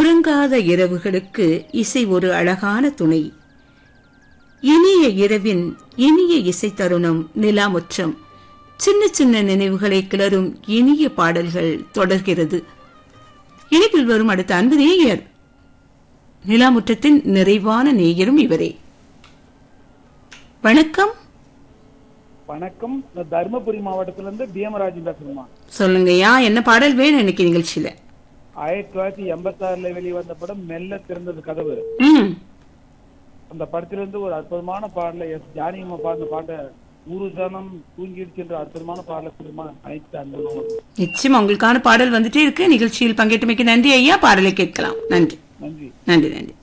உறங்காத இரவுகளுக்கு இசை ஒரு அழகான துணை இனிய இரவின் இனிய இசை தருணம் நிலாமுற்றம் சின்ன சின்ன நினைவுகளை கிளறும் இனிய பாடல்கள் தொடர்கிறது இனிப்பில் வரும் அடுத்த அன்பு நேயர் நிலாமுற்றத்தின் நிறைவான நேயரும் இவரே வணக்கம் வணக்கம் நான் தருமபுரி மாவட்டத்துல இருந்து பீமராஜன் பேசுறேம்மா சொல்லுங்கய்யா என்ன பாடல் வேணும் இன்னைக்கு நிகழ்ச்சியில ஆயிரத்தி தொள்ளாயிரத்தி எண்பத்தி ஆறுல வெளிவந்த படம் மெல்ல திறந்தது கதவு ம் அந்த படத்திலிருந்து ஒரு அற்புதமான பாடல எஸ் ஜானியம்மா பாடின பாட்டை ஊரு ஜனம் தூங்கிடுச்சு என்ற அற்புதமான பாடல திரும்ப அனைத்து அன்பும் நிச்சயமா உங்களுக்கான பாடல் வந்துட்டே இருக்கு நிகழ்ச்சியில் பங்கேற்றமைக்கு நன்றி ஐயா பாடலை கேட்கலாம் நன்றி நன்றி நன்றி நன்றி